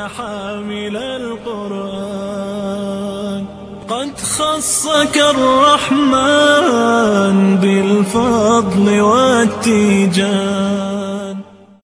يا حامل القرآن قد خصك الرحمن بالفضل والتيجان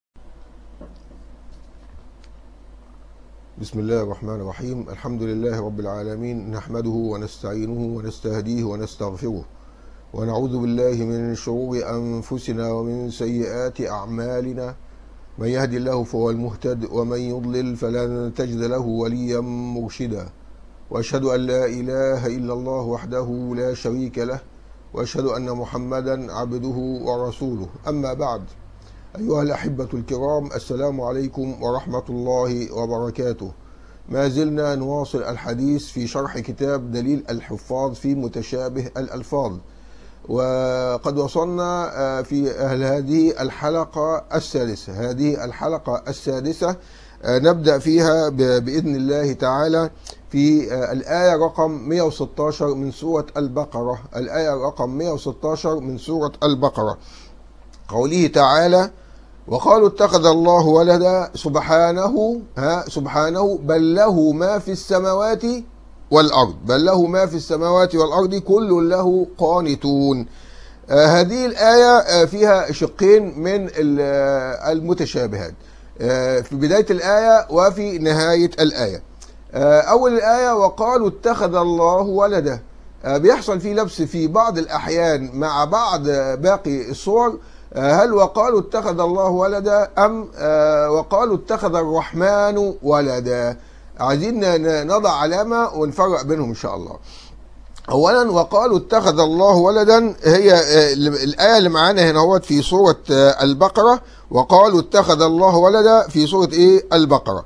بسم الله الرحمن الرحيم الحمد لله رب العالمين نحمده ونستعينه ونستهديه ونستغفره ونعوذ بالله من شرور أنفسنا ومن سيئات أعمالنا من يهد الله فهو المهتد ومن يضلل فلن تجد له وليا مرشدا وأشهد أن لا إله إلا الله وحده لا شريك له وأشهد أن محمدا عبده ورسوله أما بعد أيها الأحبة الكرام السلام عليكم ورحمة الله وبركاته ما زلنا نواصل الحديث في شرح كتاب دليل الحفاظ في متشابه الألفاظ وقد وصلنا في هذه الحلقة السادسة هذه الحلقة السادسة نبدأ فيها بإذن الله تعالى في الآية رقم 116 من سورة البقرة الآية رقم 116 من سورة البقرة قوله تعالى وقالوا اتخذ الله ولدا سبحانه ها سبحانه بل له ما في السماوات والأرض بل له ما في السماوات والأرض كل له قانتون آه هذه الآية آه فيها شقين من المتشابهات آه في بداية الآية وفي نهاية الآية أول الآية وقالوا اتخذ الله ولدا بيحصل فيه لبس في بعض الأحيان مع بعض باقي الصور هل وقالوا اتخذ الله ولدا أم وقالوا اتخذ الرحمن ولدا عايزين نضع علامة ونفرق بينهم إن شاء الله أولا وقالوا اتخذ الله ولدا هي الآية اللي معانا هنا هو في سورة البقرة وقالوا اتخذ الله ولدا في سورة إيه البقرة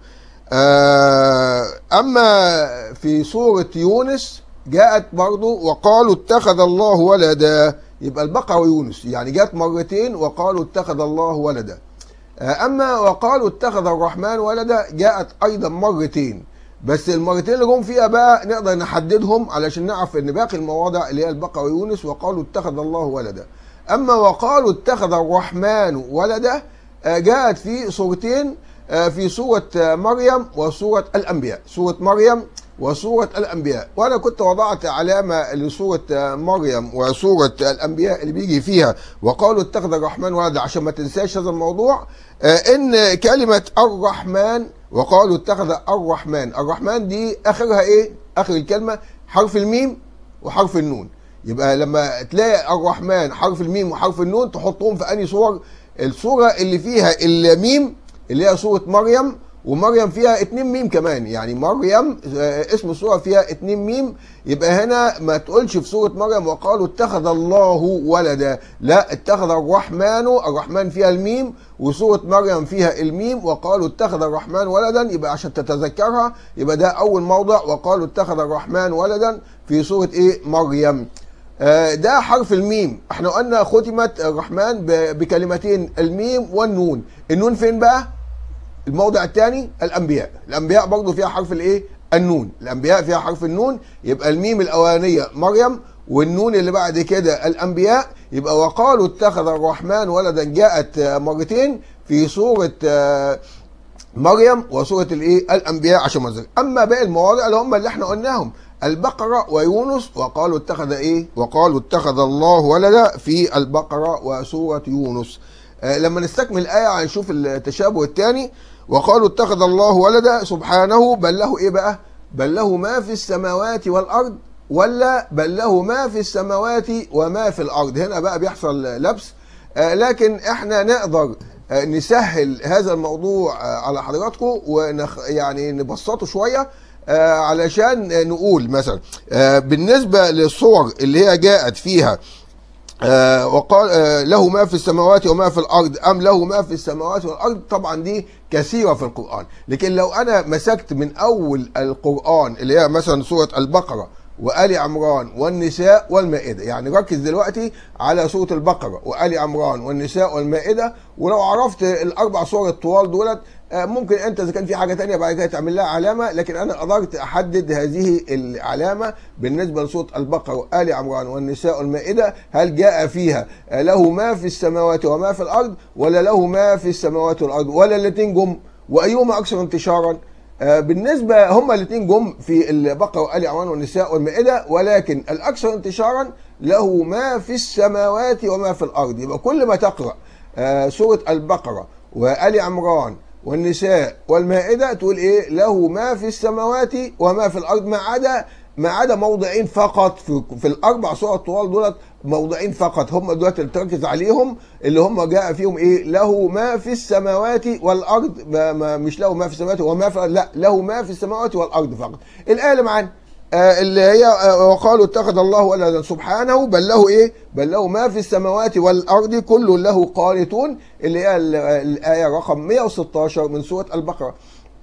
أما في سورة يونس جاءت برضو وقالوا اتخذ الله ولدا يبقى البقرة ويونس يعني جاءت مرتين وقالوا اتخذ الله ولدا أما وقالوا اتخذ الرحمن ولدا جاءت أيضا مرتين بس المرتين اللي جم فيها بقى نقدر نحددهم علشان نعرف ان باقي المواضع اللي هي البقرة ويونس وقالوا اتخذ الله ولدا أما وقالوا اتخذ الرحمن ولدا جاءت في سورتين في سورة مريم وسورة الأنبياء سورة مريم وسورة الأنبياء وأنا كنت وضعت علامة لسورة مريم وسورة الأنبياء اللي بيجي فيها وقالوا اتخذ الرحمن ولدا عشان ما تنساش هذا الموضوع إن كلمة الرحمن وقالوا اتخذ الرحمن الرحمن دي آخرها إيه؟ آخر الكلمة حرف الميم وحرف النون يبقى لما تلاقي الرحمن حرف الميم وحرف النون تحطهم في أنهي صور؟ الصورة اللي فيها الميم اللي هي سورة مريم ومريم فيها اتنين ميم كمان يعني مريم اسم السورة فيها اتنين ميم يبقى هنا ما تقولش في سورة مريم وقالوا اتخذ الله ولدا لا اتخذ الرحمن الرحمن فيها الميم وسورة مريم فيها الميم وقالوا اتخذ الرحمن ولدا يبقى عشان تتذكرها يبقى ده أول موضع وقالوا اتخذ الرحمن ولدا في سورة ايه مريم ده حرف الميم احنا قلنا ختمت الرحمن بكلمتين الميم والنون النون فين بقى الموضع الثاني الانبياء الانبياء برضو فيها حرف الايه النون الانبياء فيها حرف النون يبقى الميم الاولانيه مريم والنون اللي بعد كده الانبياء يبقى وقالوا اتخذ الرحمن ولدا جاءت مرتين في سوره مريم وسوره الايه الانبياء عشان ما اما باقي المواضع اللي هم اللي احنا قلناهم البقرة ويونس وقالوا اتخذ ايه وقالوا اتخذ الله ولدا في البقرة وسورة يونس آه لما نستكمل الآية هنشوف التشابه الثاني وقالوا اتخذ الله ولدا سبحانه بل له ايه بقى بل له ما في السماوات والأرض ولا بل له ما في السماوات وما في الأرض هنا بقى بيحصل لبس آه لكن احنا نقدر آه نسهل هذا الموضوع على حضراتكم ونخ يعني نبسطه شويه آه علشان نقول مثلا آه بالنسبة للصور اللي هي جاءت فيها آه وقال آه له ما في السماوات وما في الارض ام له ما في السماوات والارض طبعا دي كثيره في القران لكن لو انا مسكت من اول القران اللي هي مثلا سوره البقره وآل عمران والنساء والمائدة يعني ركز دلوقتي على سورة البقرة وآل عمران والنساء والمائدة ولو عرفت الأربع صور الطوال دولت ممكن أنت إذا كان في حاجة تانية بعد كده تعمل لها علامة لكن أنا قدرت أحدد هذه العلامة بالنسبة لسورة البقرة وآل عمران والنساء والمائدة هل جاء فيها له ما في السماوات وما في الأرض ولا له ما في السماوات والأرض ولا الاتنين جم وأيهما أكثر انتشارا آه، بالنسبة هما الاثنين جم في البقرة وآل عمران والنساء والمائدة ولكن الأكثر انتشارا له ما في السماوات وما في الأرض يبقى كل ما تقرأ آه، سورة البقرة وآل عمران والنساء والمائدة تقول إيه له ما في السماوات وما في الأرض ما عدا ما عدا موضعين فقط في, في الأربع سور طوال دولت موضعين فقط هم دلوقتي اللي تركز عليهم اللي هم جاء فيهم ايه له ما في السماوات والارض ما ما مش له ما في السماوات وما في لا له ما في السماوات والارض فقط الايه اللي معانا آه اللي هي آه وقالوا اتخذ الله ولدا سبحانه بل له ايه بل له ما في السماوات والارض كل له قانتون اللي هي ال- الايه رقم 116 من سوره البقره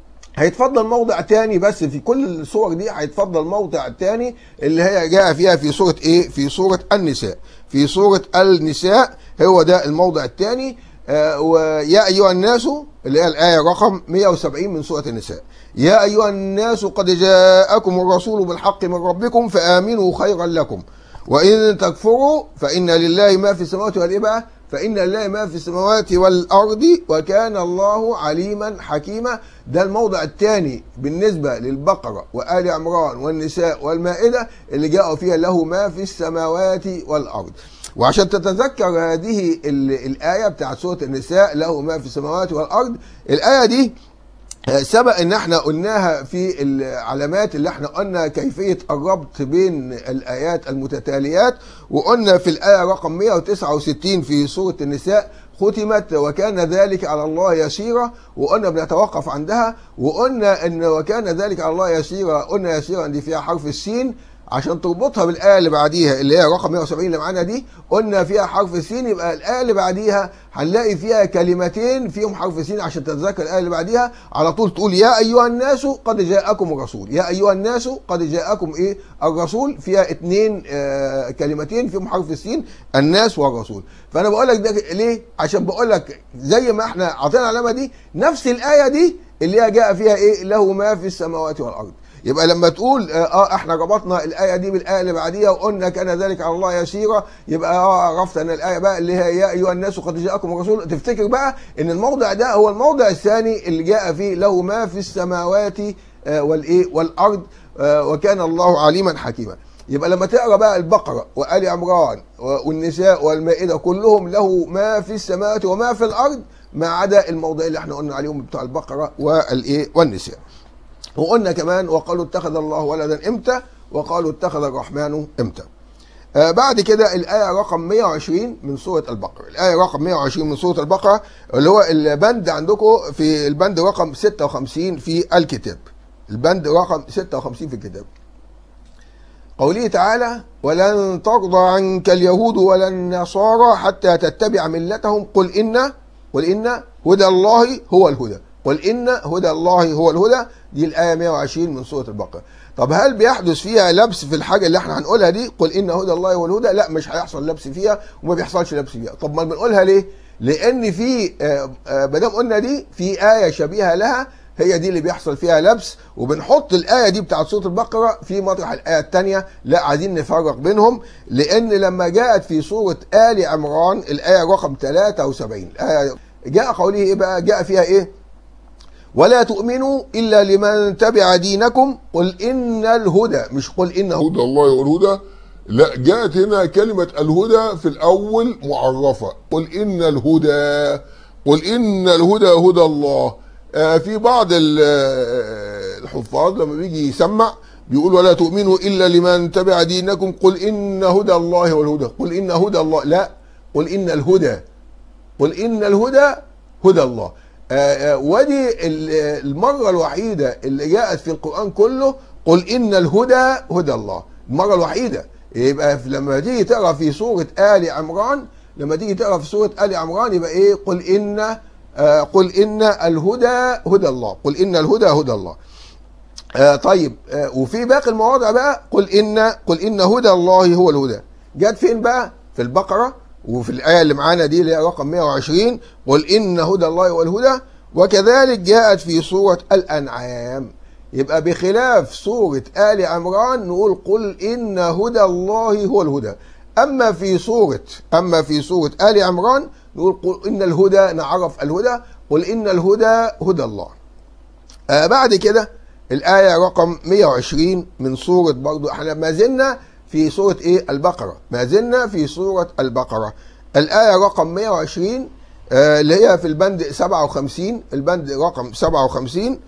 هيتفضل موضع تاني بس في كل الصور دي هيتفضل موضع تاني اللي هي جاء فيها في سورة ايه في سورة النساء في سورة النساء هو ده الموضع التاني آه ويا ايها الناس اللي هي الايه رقم 170 من سوره النساء يا ايها الناس قد جاءكم الرسول بالحق من ربكم فامنوا خيرا لكم وان تكفروا فان لله ما في السماوات والايه بقى فإن لله ما في السماوات والأرض وكان الله عليما حكيما ده الموضع الثاني بالنسبة للبقرة وآل عمران والنساء والمائدة اللي جاءوا فيها له ما في السماوات والأرض وعشان تتذكر هذه ال- الآية بتاعت سورة النساء له ما في السماوات والأرض الآية دي سبق ان احنا قلناها في العلامات اللي احنا قلنا كيفية الربط بين الايات المتتاليات وقلنا في الاية رقم 169 في سورة النساء ختمت وكان ذلك على الله يسيرا وقلنا بنتوقف عندها وقلنا ان وكان ذلك على الله يسيرا قلنا يسيرا دي فيها حرف السين عشان تربطها بالآية اللي بعديها اللي هي رقم 170 اللي معانا دي قلنا فيها حرف السين يبقى الآية اللي بعديها هنلاقي فيها كلمتين فيهم حرف السين عشان تتذكر الآية اللي بعديها على طول تقول يا أيها الناس قد جاءكم الرسول يا أيها الناس قد جاءكم إيه الرسول فيها اتنين آه كلمتين فيهم حرف السين الناس والرسول فأنا بقول لك ده ليه؟ عشان بقول لك زي ما احنا عطينا العلامة دي نفس الآية دي اللي هي جاء فيها إيه له ما في السماوات والأرض يبقى لما تقول اه آه، احنا ربطنا الايه دي بالايه اللي بعديها وقلنا كان ذلك على الله يسيرا يبقى اه عرفت ان الايه بقى اللي هي يا ايها الناس قد جاءكم الرسول تفتكر بقى ان الموضع ده هو الموضع الثاني اللي جاء فيه له ما في السماوات آه، والايه والارض آه، وكان الله عليما حكيما يبقى لما تقرا بقى البقره وال عمران والنساء والمائده كلهم له ما في السماوات وما في الارض ما عدا الموضع اللي احنا قلنا عليهم بتوع البقره والايه والنساء وقلنا كمان وقالوا اتخذ الله ولدا امتى وقالوا اتخذ الرحمن امتى آه بعد كده الآية رقم 120 من سورة البقرة الآية رقم 120 من سورة البقرة اللي هو البند عندكم في البند رقم 56 في الكتاب البند رقم 56 في الكتاب قوله تعالى ولن ترضى عنك اليهود ولا النصارى حتى تتبع ملتهم قل إن قل إن هدى الله هو الهدى قل إن هدى الله هو الهدى دي الآية 120 من سورة البقرة طب هل بيحدث فيها لبس في الحاجة اللي احنا هنقولها دي قل إن هدى الله هو الهدى لا مش هيحصل لبس فيها وما بيحصلش لبس فيها طب ما بنقولها ليه لأن في آه، آه، ما دام قلنا دي في آية شبيهة لها هي دي اللي بيحصل فيها لبس وبنحط الآية دي بتاعت سورة البقرة في مطرح الآية الثانية لا عايزين نفرق بينهم لأن لما جاءت في سورة آل عمران الآية رقم 73 الآية جاء قوله إيه بقى جاء فيها إيه ولا تؤمنوا إلا لمن تبع دينكم قل إن الهدى مش قل إن هدى هدى الله والهدى لا جاءت هنا كلمة الهدى في الأول معرفة قل إن الهدى قل إن الهدى هدى الله آه في بعض ال- آه، الحفاظ لما بيجي يسمع بيقول ولا تؤمنوا إلا لمن تبع دينكم قل إن هدى الله والهدى قل إن هدى الله لا قل إن الهدى قل إن الهدى هدى الله آه، آه، ودي ال- آه، المرة الوحيدة اللي جاءت في القرآن كله قل إن الهدى هدى الله المرة الوحيدة يبقى في- لما تيجي تقرا في سورة آل عمران لما تيجي تقرا في سورة آل عمران يبقى إيه قل إن آه، قل إن الهدى هدى الله قل إن الهدى هدى الله آه طيب آه وفي باقي المواضع بقى قل ان قل ان هدى الله هو الهدى جت فين بقى في البقره وفي الايه اللي معانا دي اللي هي رقم 120 قل ان هدى الله هو الهدى وكذلك جاءت في سوره الانعام يبقى بخلاف سوره ال عمران نقول قل ان هدى الله هو الهدى اما في سوره اما في سوره ال عمران نقول قل ان الهدى نعرف الهدى قل ان الهدى هدى الله آه بعد كده الآية رقم 120 من سورة برضو احنا ما زلنا في سورة ايه البقرة ما زلنا في سورة البقرة الآية رقم 120 آه اللي هي في البند 57 البند رقم 57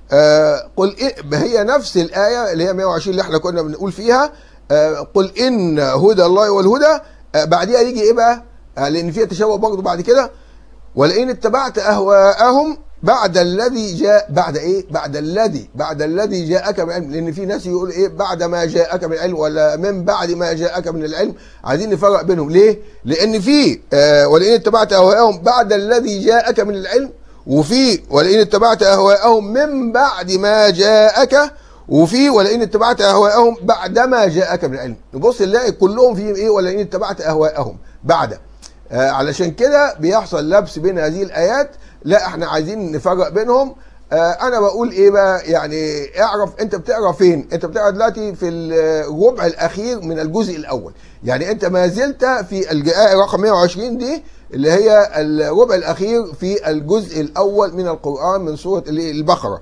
آه قل إيه هي نفس الآية اللي هي 120 اللي احنا كنا بنقول فيها آه قل إن هدى الله والهدى آه بعديها يجي ايه بقى آه لأن فيها تشابه برضه بعد كده ولئن اتبعت اهواءهم بعد الذي جاء بعد ايه بعد الذي بعد الذي جاءك من العلم لان في ناس يقول ايه بعد ما جاءك من العلم ولا من بعد ما جاءك من العلم عايزين نفرق بينهم ليه لان في آه ولئن اتبعت اهواءهم بعد الذي جاءك من العلم وفي ولئن اتبعت اهواءهم من بعد ما جاءك وفي ولئن اتبعت اهواءهم بعدما جاءك من العلم نبص نلاقي كلهم فيهم ايه ولئن اتبعت اهواءهم بعد آه علشان كده بيحصل لبس بين هذه الايات لا احنا عايزين نفرق بينهم آه انا بقول ايه بقى يعني اعرف انت بتقرا فين انت بتقرا دلوقتي في الربع الاخير من الجزء الاول يعني انت ما زلت في الآية رقم 120 دي اللي هي الربع الاخير في الجزء الاول من القران من سوره البقره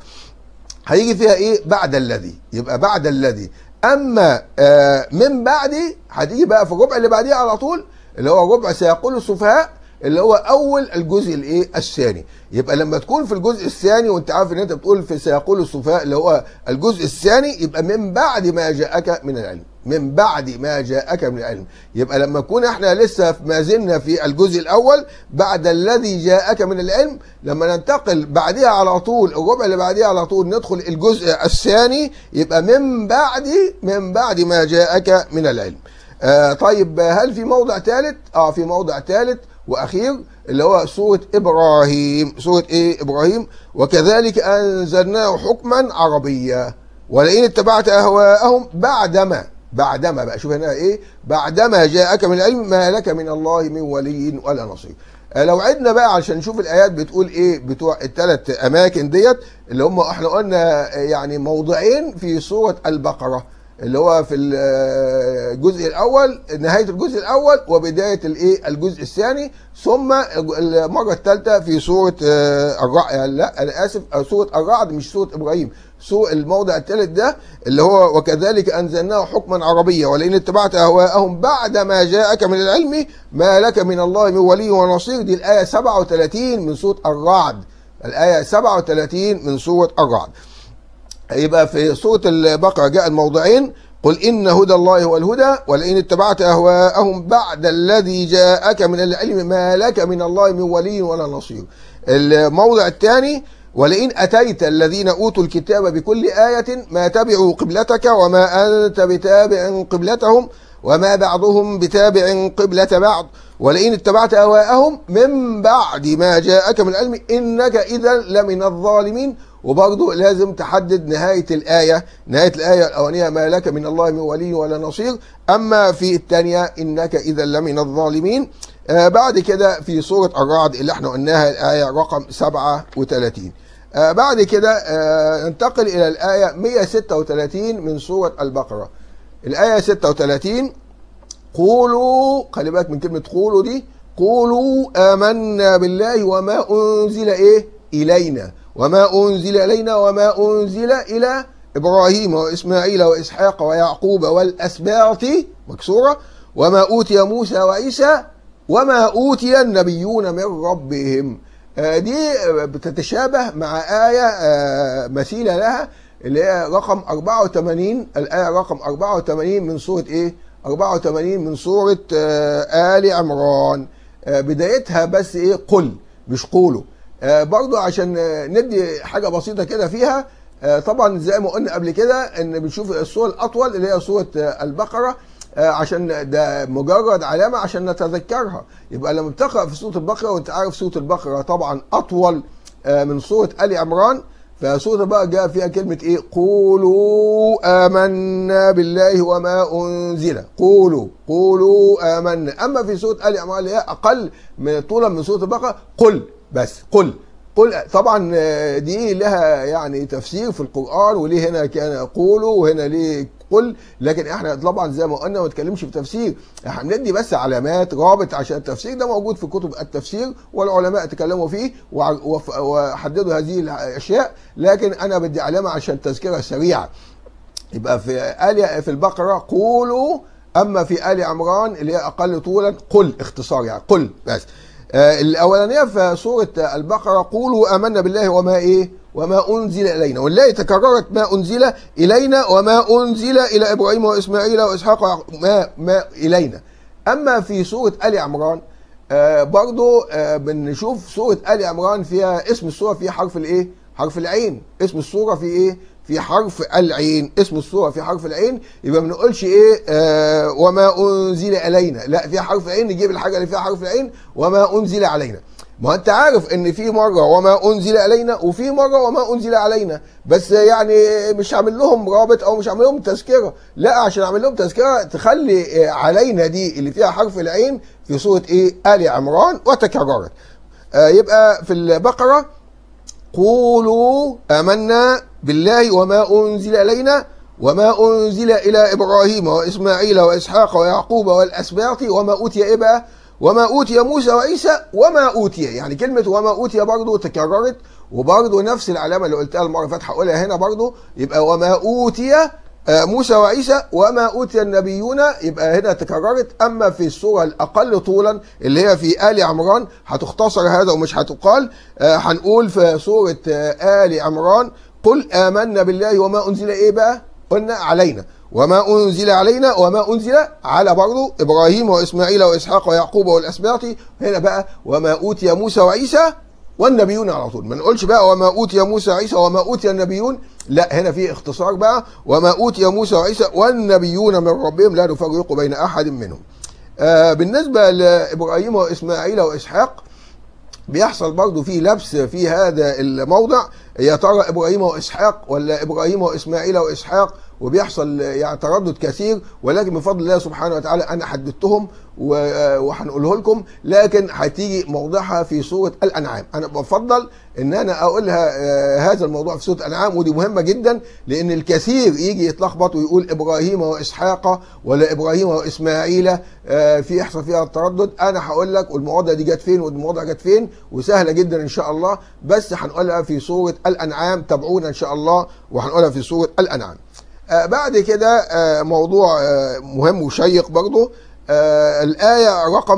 هيجي فيها ايه بعد الذي يبقى بعد الذي اما آه من بعدي هتيجي بقى في الربع اللي بعديه على طول اللي هو ربع سيقول السفهاء اللي هو اول الجزء الايه الثاني يبقى لما تكون في الجزء الثاني وانت عارف ان انت بتقول في سيقول السفهاء اللي هو الجزء الثاني يبقى من بعد ما جاءك من العلم من بعد ما جاءك من العلم يبقى لما نكون احنا لسه ما زلنا في الجزء الاول بعد الذي جاءك من العلم لما ننتقل بعدها على طول الربع اللي بعدها على طول ندخل الجزء الثاني يبقى من بعد من بعد ما جاءك من العلم آه طيب هل في موضع ثالث اه في موضع ثالث واخير اللي هو سوره ابراهيم سوره ايه ابراهيم وكذلك انزلناه حكما عربيا ولئن اتبعت اهواءهم بعدما بعدما بقى شوف هنا ايه بعدما جاءك من العلم ما لك من الله من ولي ولا نصير آه لو عدنا بقى عشان نشوف الايات بتقول ايه بتوع الثلاث اماكن ديت اللي هم احنا قلنا يعني موضعين في سوره البقره اللي هو في الجزء الاول نهايه الجزء الاول وبدايه الايه الجزء الثاني ثم المره الثالثه في سوره الرعد لا انا اسف سوره الرعد مش سوره ابراهيم سوء الموضع الثالث ده اللي هو وكذلك انزلناه حكما عربيا ولئن اتبعت اهواءهم بعد ما جاءك من العلم ما لك من الله من ولي ونصير دي الايه 37 من سوره الرعد الايه 37 من سوره الرعد يبقى في سورة البقرة جاء الموضعين قل إن هدى الله هو الهدى ولئن اتبعت أهواءهم بعد الذي جاءك من العلم ما لك من الله من ولي ولا نصير الموضع الثاني ولئن أتيت الذين أوتوا الكتاب بكل آية ما تبعوا قبلتك وما أنت بتابع قبلتهم وما بعضهم بتابع قبلة بعض ولئن اتبعت أهواءهم من بعد ما جاءك من العلم إنك إذا لمن الظالمين وبرضه لازم تحدد نهاية الآية نهاية الآية الأولانية ما لك من الله من ولي ولا نصير أما في الثانية إنك إذا لمن الظالمين آه بعد كده في سورة الرعد اللي احنا قلناها الآية رقم 37 آه بعد كده آه ننتقل إلى الآية 136 من سورة البقرة الآية 36 قولوا خلي بالك من كلمة قولوا دي قولوا آمنا بالله وما أنزل إيه إلينا وما أنزل إلينا وما أنزل إلى إبراهيم وإسماعيل وإسحاق ويعقوب والأسباط مكسورة وما أوتي موسى وعيسى وما أوتي النبيون من ربهم دي بتتشابه مع آية مثيلة لها اللي هي رقم 84 الآية رقم 84 من سورة إيه؟ 84 من سورة آل عمران بدايتها بس إيه قل مش قولوا آه برضو عشان ندي حاجه بسيطه كده فيها آه طبعا زي ما قلنا قبل كده ان بنشوف الصوره الاطول اللي هي سوره آه البقره عشان ده مجرد علامه عشان نتذكرها يبقى لما بتقرا في سوره البقره وانت عارف سوره البقره طبعا اطول من سوره ال عمران فسوره بقى جاء فيها كلمه ايه قولوا امنا بالله وما انزل قولوا قولوا امنا اما في سوره ال عمران اللي هي اقل من طولا من سوره البقره قل بس قل قل طبعا دي لها يعني تفسير في القرآن وليه هنا كان قولوا وهنا ليه قل لكن احنا طبعا زي ما قلنا ما نتكلمش في تفسير احنا بندي بس علامات رابط عشان التفسير ده موجود في كتب التفسير والعلماء تكلموا فيه وع- وف- وحددوا هذه الاشياء لكن انا بدي علامه عشان تذكره سريعه يبقى في آل في البقرة قولوا أما في آل عمران اللي هي أقل طولا قل اختصار يعني قل بس آه الأولانية في سورة البقرة قولوا آمنا بالله وما إيه وما أنزل إلينا والله تكررت ما أنزل إلينا وما أنزل إلى إبراهيم وإسماعيل وإسحاق ويعقوب ما, ما إلينا أما في سورة آل عمران آه برضو آه بنشوف سورة آل عمران فيها اسم السورة فيها حرف الإيه حرف العين اسم السورة في إيه في حرف العين اسم السورة في حرف العين يبقى ما بنقولش ايه آه وما انزل الينا لا في حرف العين نجيب الحاجة اللي فيها حرف العين وما انزل علينا ما انت عارف ان في مرة وما انزل الينا وفي مرة وما انزل علينا بس يعني مش هعمل لهم رابط او مش هعمل لهم تذكرة لا عشان اعمل لهم تذكرة تخلي آه، علينا دي اللي فيها حرف العين في سورة ايه آل عمران وتكررت آه يبقى في البقرة قولوا آمنا بالله وما أنزل إلينا وما أنزل إلى إبراهيم وإسماعيل وإسحاق ويعقوب والأسباط وما أوتي إيه بقى؟ وما أوتي موسى وعيسى وما أوتي يعني كلمة وما أوتي برضو تكررت وبرضو نفس العلامة اللي قلتها المرة اللي فاتت هقولها هنا برضو يبقى وما أوتي آه، موسى وعيسى وما أوتي النبيون يبقى هنا تكررت أما في السورة الأقل طولا اللي هي في آل عمران هتختصر هذا ومش هتقال آه، هنقول في سورة آه، آل عمران قل آمنا بالله وما أنزل إيه بقى قلنا علينا وما أنزل علينا وما أنزل على برضه إبراهيم وإسماعيل وإسحاق ويعقوب والأسباط هنا بقى وما أوتي موسى وعيسى والنبيون على طول ما نقولش بقى وما أوتي موسى وعيسى وما أوتي النبيون لا هنا في اختصار بقى وما أوتي موسى وعيسى والنبيون من ربهم لا نفرق بين أحد منهم آه بالنسبة لإبراهيم وإسماعيل وإسحاق بيحصل برضه في لبس في هذا الموضع يا ترى ابراهيم واسحاق ولا ابراهيم واسماعيل واسحاق وبيحصل يعني تردد كثير ولكن بفضل الله سبحانه وتعالى انا حددتهم و- وهنقوله لكم لكن هتيجي موضعها في سوره الانعام انا بفضل ان انا اقولها آه، هذا الموضوع في سوره الانعام ودي مهمه جدا لان الكثير يجي يتلخبط ويقول ابراهيم واسحاق ولا ابراهيم واسماعيل آه، في يحصل فيها التردد انا هقول لك والمواضع دي جت فين والمواضع جت فين وسهله جدا ان شاء الله بس هنقولها في سوره الانعام تابعونا ان شاء الله وهنقولها في سوره الانعام آه، بعد كده آه، موضوع آه، مهم وشيق برضه آه، الآية رقم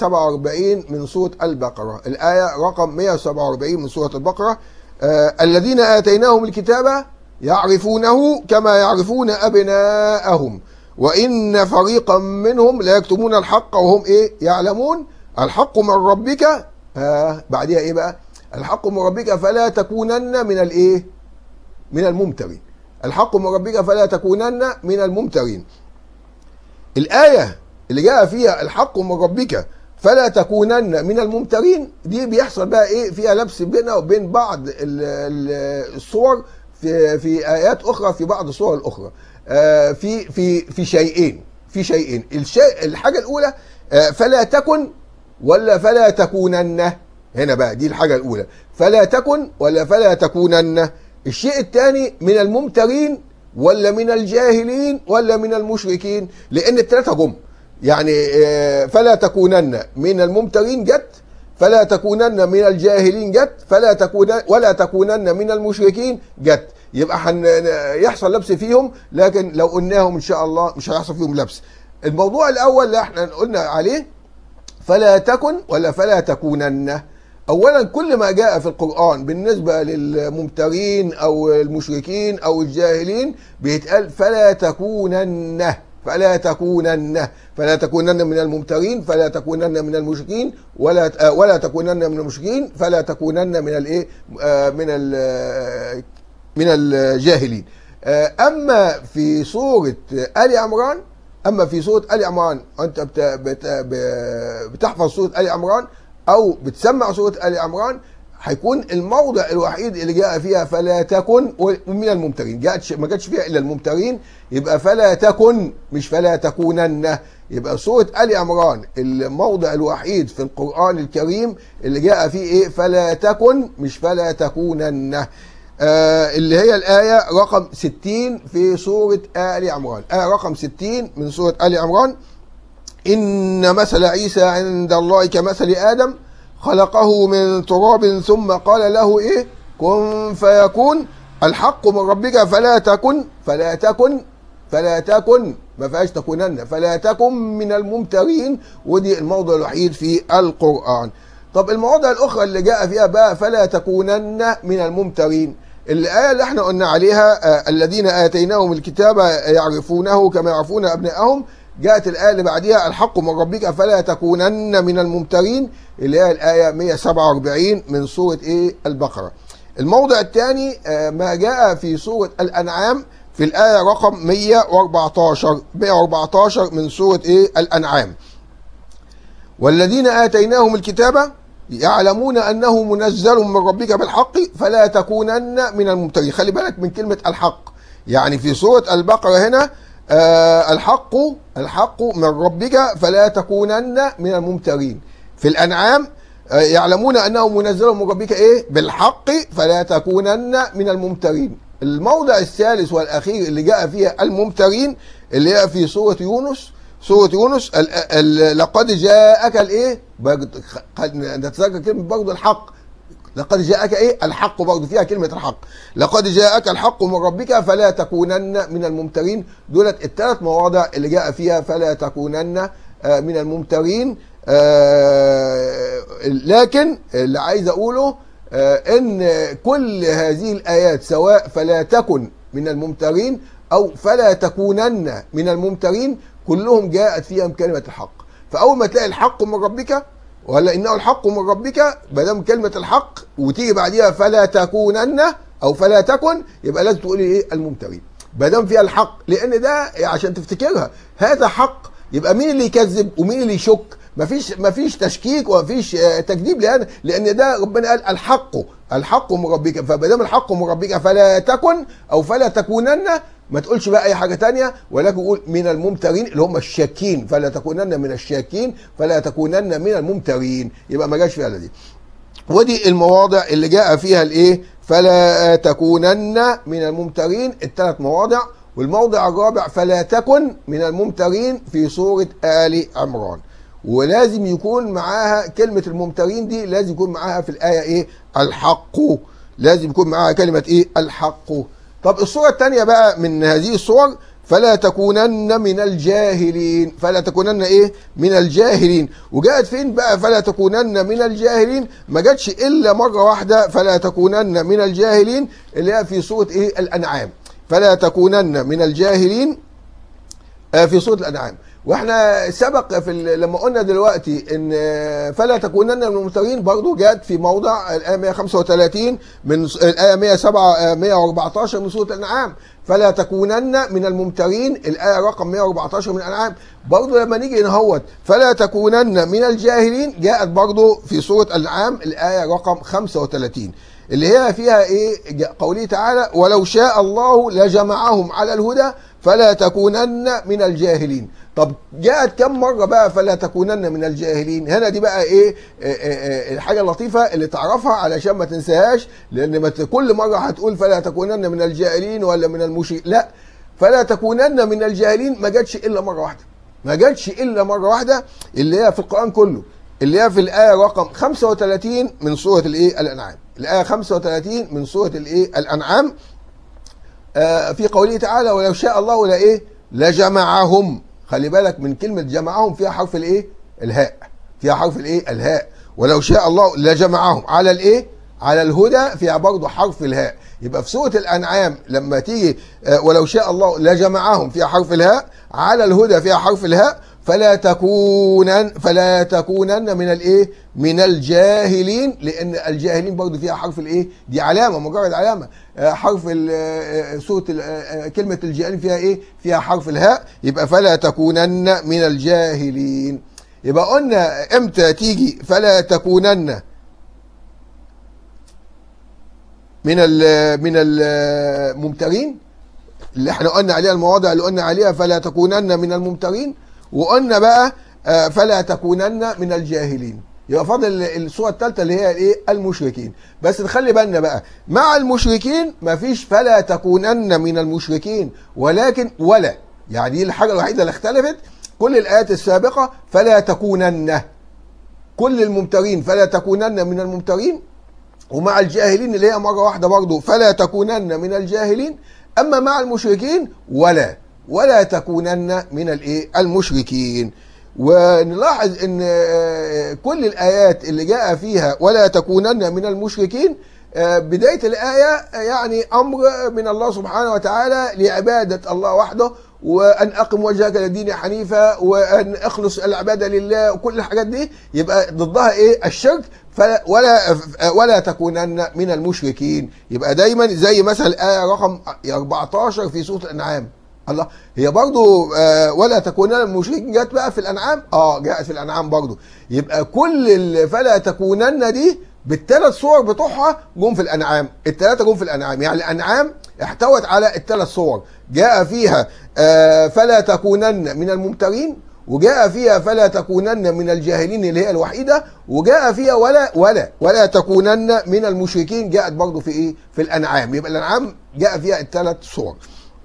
147 من سورة البقرة الآية رقم 147 من سورة البقرة آه، الذين آتيناهم الكتاب يعرفونه كما يعرفون أبناءهم وإن فريقا منهم لا يكتمون الحق وهم إيه يعلمون الحق من ربك آه بعدها إيه بقى الحق من ربك فلا تكونن من الإيه من الممترين الحق من ربك فلا تكونن من الممترين الآية اللي جاء فيها الحق من ربك فلا تكونن من الممترين دي بيحصل بقى ايه فيها لبس بينها وبين بعض ال- ال- الصور في في ايات اخرى في بعض الصور الاخرى آه، في في في شيئين في شيئين الشيء الحاجه الاولى آه، فلا تكن ولا فلا تكونن هنا بقى دي الحاجه الاولى فلا تكن ولا فلا تكونن الشيء الثاني من الممترين ولا من الجاهلين ولا من المشركين لان الثلاثه جم يعني آه، فلا تكونن من الممترين جت فلا تكونن من الجاهلين جت فلا تكونن ولا تكونن من المشركين جت يبقى حن يحصل لبس فيهم لكن لو قلناهم ان شاء الله مش هيحصل فيهم لبس الموضوع الاول اللي احنا قلنا عليه فلا تكن ولا فلا تكونن اولا كل ما جاء في القران بالنسبه للممترين او المشركين او الجاهلين بيتقال فلا تكونن فلا تكونن فلا تكونن من الممترين فلا تكونن من المشركين ولا آه، ولا تكونن من المشركين فلا تكونن من الايه آه، من ال- من الجاهلين آه، اما في سوره ال عمران اما في سوره ال عمران انت بت بت ب- بتحفظ سوره ال عمران او بتسمع سوره ال عمران هيكون الموضع الوحيد اللي جاء فيها فلا تكن من الممترين جاءتش ما جاتش فيها الا الممترين يبقى فلا تكن مش فلا تكونن يبقى سوره ال عمران الموضع الوحيد في القران الكريم اللي جاء فيه ايه فلا تكن مش فلا تكونن آه اللي هي الآية رقم 60 في سورة آل عمران آية رقم 60 من سورة آل عمران إن مثل عيسى عند الله كمثل آدم خلقه من تراب ثم قال له إيه كن فيكون الحق من ربك فلا تكن فلا تكن فلا تكن ما فيهاش تكونن فلا تكن من الممترين ودي الموضع الوحيد في القرآن طب المواضع الأخرى اللي جاء فيها بقى فلا تكونن من الممترين الآية اللي احنا قلنا عليها آه الذين آتيناهم الكتاب يعرفونه كما يعرفون أبنائهم جاءت الآية اللي بعديها الحق من ربك فلا تكونن من الممترين اللي هي الآية 147 من سورة إيه البقرة الموضع الثاني آه ما جاء في سورة الأنعام في الآية رقم 114 114 من سورة إيه الأنعام والذين آتيناهم الكتاب يعلمون أنه منزل من ربك بالحق فلا تكونن من الممترين خلي بالك من كلمة الحق يعني في سورة البقرة هنا آه الحق الحق من ربك فلا تكونن من الممترين في الأنعام آه يعلمون أنه منزل من ربك إيه بالحق فلا تكونن من الممترين الموضع الثالث والأخير اللي جاء فيها الممترين اللي هي في سورة يونس سورة يونس ال ال لقد جاءك الايه؟ نتذكر كلمة برضه الحق لقد جاءك ايه؟ الحق برضه فيها كلمة الحق لقد جاءك الحق من ربك فلا تكونن من الممترين دولت الثلاث مواضع اللي جاء فيها فلا تكونن من الممترين لكن اللي عايز اقوله ان كل هذه الايات سواء فلا تكن من الممترين او فلا تكونن من الممترين كلهم جاءت فيهم كلمه الحق فاول ما تلاقي الحق من ربك ولا انه الحق من ربك ما دام كلمه الحق وتيجي بعديها فلا تكونن او فلا تكن يبقى لازم تقولي ايه الممترين ما دام فيها الحق لان ده عشان تفتكرها هذا حق يبقى مين اللي يكذب ومين اللي يشك مفيش مفيش تشكيك ومفيش تكذيب لان لان ده ربنا قال الحق الحق من ربك فما دام الحق من ربك فلا تكن او فلا تكونن ما تقولش بقى اي حاجه تانية ولكن قول من الممترين اللي هم الشاكين فلا تكونن من الشاكين فلا تكونن من الممترين يبقى ما جاش فيها دي ودي المواضع اللي جاء فيها الايه فلا تكونن من الممترين الثلاث مواضع والموضع الرابع فلا تكن من الممترين في سوره ال عمران ولازم يكون معاها كلمة الممترين دي لازم يكون معاها في الآية إيه الحق لازم يكون معاها كلمة إيه الحق طب الصورة الثانية بقى من هذه الصور فلا تكونن من الجاهلين فلا تكونن ايه من الجاهلين وجاءت فين بقى فلا تكونن من الجاهلين ما جاتش الا مره واحده فلا تكونن من الجاهلين اللي هي في سوره ايه الانعام فلا تكونن من الجاهلين آه في سوره الانعام واحنا سبق في لما قلنا دلوقتي ان فلا تكونن من الممترين برضه جت في موضع الايه 135 من الايه 107 114 من سوره الانعام فلا تكونن من الممترين الايه رقم 114 من الانعام برضه لما نيجي نهوت فلا تكونن من الجاهلين جاءت برضه في سوره الانعام الايه رقم 35 اللي هي فيها ايه قوله تعالى ولو شاء الله لجمعهم على الهدى فلا تكونن من الجاهلين طب جاءت كم مرة بقى فلا تكونن من الجاهلين هنا دي بقى ايه, إيه, إيه الحاجة اللطيفة اللي تعرفها علشان ما تنساهاش لان ما كل مرة هتقول فلا تكونن من الجاهلين ولا من المشرك لا فلا تكونن من الجاهلين ما جاتش الا مرة واحدة ما جاتش الا مرة واحدة اللي هي في القرآن كله اللي هي في الآية رقم 35 من سورة الايه الأنعام الآية 35 من سورة الايه الأنعام آه في قوله تعالى ولو شاء الله لإيه لجمعهم خلي بالك من كلمة جمعهم فيها حرف الايه الهاء فيها حرف الايه الهاء ولو شاء الله لجمعهم على الايه على الهدى فيها برضه حرف الهاء يبقى في سورة الأنعام لما تيجي ولو شاء الله لجمعهم فيها حرف الهاء على الهدى فيها حرف الهاء فلا تكونن فلا تكونن من الايه من الجاهلين لان الجاهلين برضه فيها حرف الايه دي علامه مجرد علامه حرف سوره كلمه الجاهلين فيها ايه فيها حرف الهاء يبقى فلا تكونن من الجاهلين يبقى قلنا امتى تيجي فلا تكونن من من الممترين اللي احنا قلنا عليها المواضع اللي قلنا عليها فلا تكونن من الممترين وقلنا بقى فلا تكونن من الجاهلين يبقى فاضل الصورة الثالثة اللي هي الايه المشركين بس نخلي بالنا بقى مع المشركين مفيش فلا تكونن من المشركين ولكن ولا يعني دي الحاجة الوحيدة اللي اختلفت كل الآيات السابقة فلا تكونن كل الممترين فلا تكونن من الممترين ومع الجاهلين اللي هي مرة واحدة برضو فلا تكونن من الجاهلين أما مع المشركين ولا ولا تكونن من الايه المشركين ونلاحظ ان آه، كل الايات اللي جاء فيها ولا تكونن من المشركين آه، بداية الآية آه، يعني أمر من الله سبحانه وتعالى لعبادة الله وحده وأن أقم وجهك للدين حنيفا وأن أخلص العبادة لله وكل الحاجات دي يبقى ضدها إيه الشرك فلا ولا ولا تكونن من المشركين يبقى دايما زي مثلا الآية رقم 14 في سورة الأنعام الله هي برضو آه، ولا تكونن من المشركين جت بقى في الأنعام اه جاءت في الأنعام برضو يبقى كل ال- فلا تكونن دي بالثلاث صور بتوعها جم في الانعام الثلاثه جم في الانعام يعني الانعام احتوت على الثلاث صور جاء فيها آه، فلا تكونن من الممترين وجاء فيها فلا تكونن من الجاهلين اللي هي الوحيده وجاء فيها ولا ولا ولا تكونن من المشركين جاءت برضو في ايه في الانعام يبقى الانعام جاء فيها الثلاث صور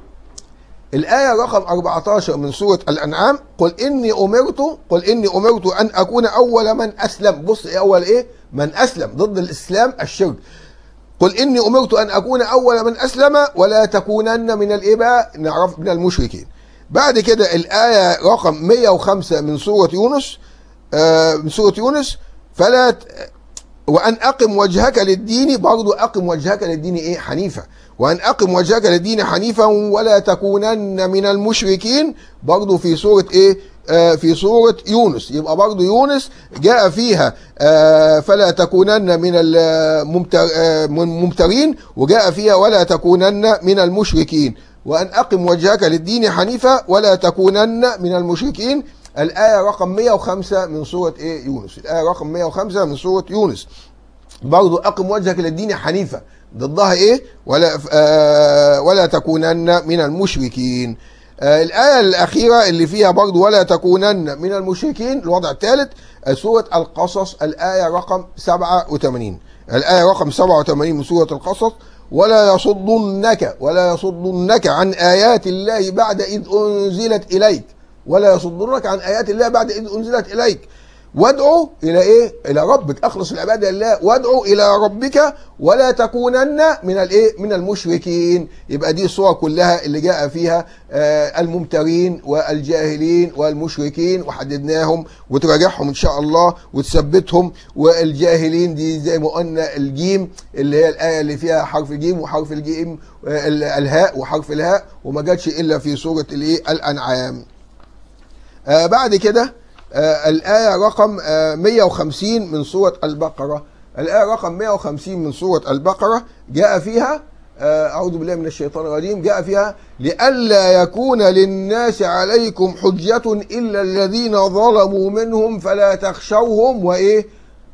الآية رقم 14 من سورة الأنعام قل إني أمرت قل إني أمرت أن أكون أول من أسلم بص إيه أول إيه من أسلم ضد الإسلام الشرك قل إني أمرت أن أكون أول من أسلم ولا تكونن من الإيه بقى نعرف من المشركين بعد كده الآية رقم 105 من سورة يونس آه من سورة يونس فلا ت- وأن أقم وجهك للدين برضو أقم وجهك للدين إيه حنيفا وأن أقم وجهك للدين حنيفا ولا تكونن من المشركين برضو في سورة إيه آه في سورة يونس يبقى برضو يونس جاء فيها آه فلا تكونن من الممتر آه من الممترين وجاء فيها ولا تكونن من المشركين وأن أقم وجهك للدين حنيفا ولا تكونن من المشركين الآية رقم 105 من سورة إيه يونس الآية رقم 105 من سورة يونس برضو أقم وجهك للدين حنيفا ضدها إيه ولا آه ولا تكونن من المشركين آه الآية الأخيرة اللي فيها برضو ولا تكونن من المشركين الوضع الثالث آه، سورة القصص الآية رقم 87 الآية رقم 87 من سورة القصص ولا يصدنك ولا يصدنك عن آيات الله بعد إذ أنزلت إليك ولا يصدنك عن آيات الله بعد إذ أنزلت إليك وادعو إلى إيه؟ إلى ربك أخلص العبادة لله وادعو إلى ربك ولا تكونن من الإيه؟ من المشركين يبقى دي الصور كلها اللي جاء فيها آه الممترين والجاهلين والمشركين وحددناهم وتراجعهم إن شاء الله وتثبتهم والجاهلين دي زي ما قلنا الجيم اللي هي الآية اللي فيها حرف الجيم وحرف الجيم آه ال- الهاء وحرف الهاء وما جاتش إلا في سورة الإيه؟ الأنعام آه بعد كده آه الآية رقم آه 150 من سورة البقرة الآية رقم 150 من سورة البقرة جاء فيها آه أعوذ بالله من الشيطان الرجيم جاء فيها لئلا يكون للناس عليكم حجة إلا الذين ظلموا منهم فلا تخشوهم وإيه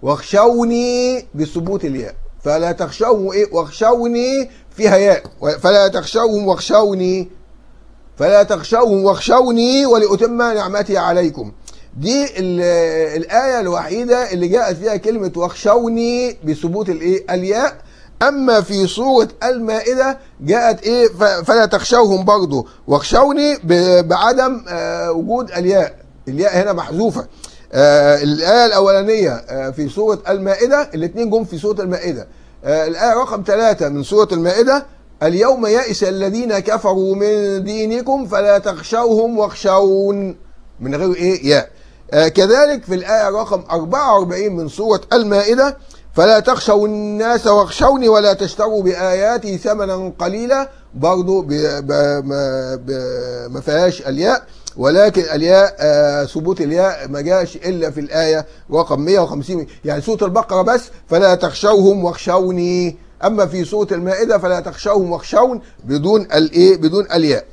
واخشوني بثبوت الياء فلا تخشوهم إيه واخشوني فيها ياء فلا تخشوهم واخشوني فلا تخشوهم واخشوني ولأتم نعمتي عليكم دي ال- الآية الوحيدة اللي جاءت فيها كلمة واخشوني بثبوت الايه الياء أما في سورة المائدة جاءت إيه ف- فلا تخشوهم برضو واخشوني ب- بعدم آه، وجود الياء الياء هنا محذوفة آه، الآية الأولانية آه، في سورة المائدة الاثنين جم في سورة المائدة آه، الآية رقم ثلاثة من سورة المائدة اليوم يئس الذين كفروا من دينكم فلا تخشوهم واخشون من غير ايه ياء آه كذلك في الآية رقم 44 من سورة المائدة فلا تخشوا الناس واخشوني ولا تشتروا بآياتي ثمنا قليلا برضو ب- ب- ما ب- ما فيهاش الياء ولكن الياء آه، ثبوت الياء ما جاش الا في الايه رقم 150 يعني سوره البقره بس فلا تخشوهم واخشوني اما في سوره المائده فلا تخشوهم واخشون بدون الايه بدون الياء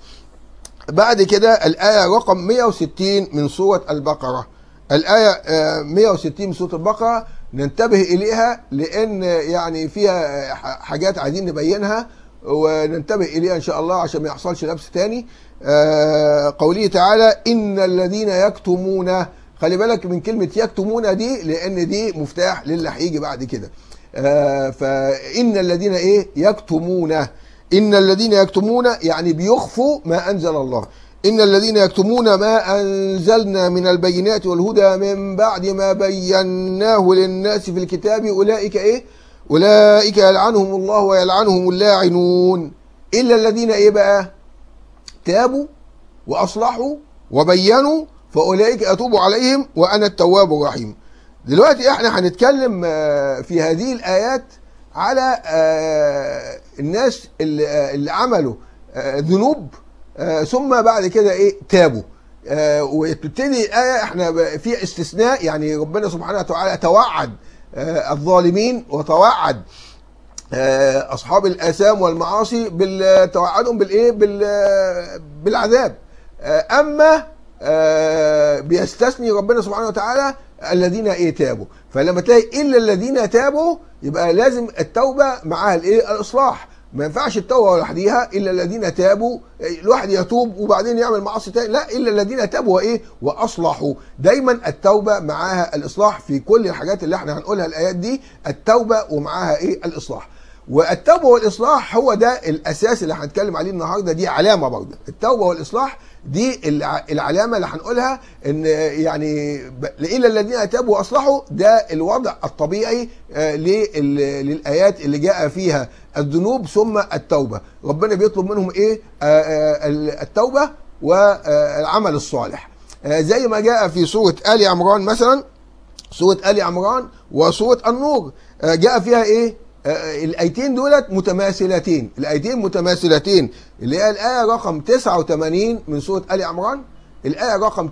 بعد كده الآية رقم 160 من سورة البقرة الآية آه، 160 من سورة البقرة ننتبه إليها لأن يعني فيها ح- حاجات عايزين نبينها وننتبه إليها إن شاء الله عشان ما يحصلش لبس تاني آه، قوله تعالى إن الذين يكتمون خلي بالك من كلمه يكتمون دي لان دي مفتاح للي هيجي بعد كده آه فان الذين ايه يكتمون ان الذين يكتمون يعني بيخفوا ما انزل الله ان الذين يكتمون ما انزلنا من البينات والهدى من بعد ما بيناه للناس في الكتاب اولئك ايه اولئك يلعنهم الله ويلعنهم اللاعنون الا الذين ايه بقى تابوا واصلحوا وبينوا فاولئك اتوب عليهم وانا التواب الرحيم دلوقتي احنا هنتكلم آه، في هذه الايات على آه، الناس اللي, آه، اللي عملوا آه، ذنوب آه، ثم بعد كده ايه تابوا آه، وتبتدي الايه احنا ب- في استثناء يعني ربنا سبحانه وتعالى توعد آه، الظالمين وتوعد آه، اصحاب الاثام والمعاصي بال- توعدهم بالايه بال- بالعذاب آه، اما آه، بيستثني ربنا سبحانه وتعالى الذين ايه تابوا فلما تلاقي الا الذين تابوا يبقى لازم التوبه معاها الايه الاصلاح ما ينفعش التوبه لوحديها الا الذين تابوا الواحد يتوب وبعدين يعمل معاصي تاني لا الا الذين تابوا وايه واصلحوا دايما التوبه معاها الاصلاح في كل الحاجات اللي احنا هنقولها الايات دي التوبه ومعاها ايه الاصلاح والتوبه والاصلاح هو ده الاساس اللي هنتكلم عليه النهارده دي علامه برضه التوبه والاصلاح دي الع- العلامه اللي هنقولها ان يعني ب- الا الذين تابوا واصلحوا ده الوضع الطبيعي آه، لل- للايات اللي جاء فيها الذنوب ثم التوبه ربنا بيطلب منهم ايه آه، آه، التوبه والعمل الصالح آه، زي ما جاء في سوره ال عمران مثلا سورة آل عمران وسورة النور آه، جاء فيها ايه؟ آه، الايتين دولت متماثلتين، الايتين متماثلتين اللي هي الايه رقم 89 من سورة آل عمران، الايه رقم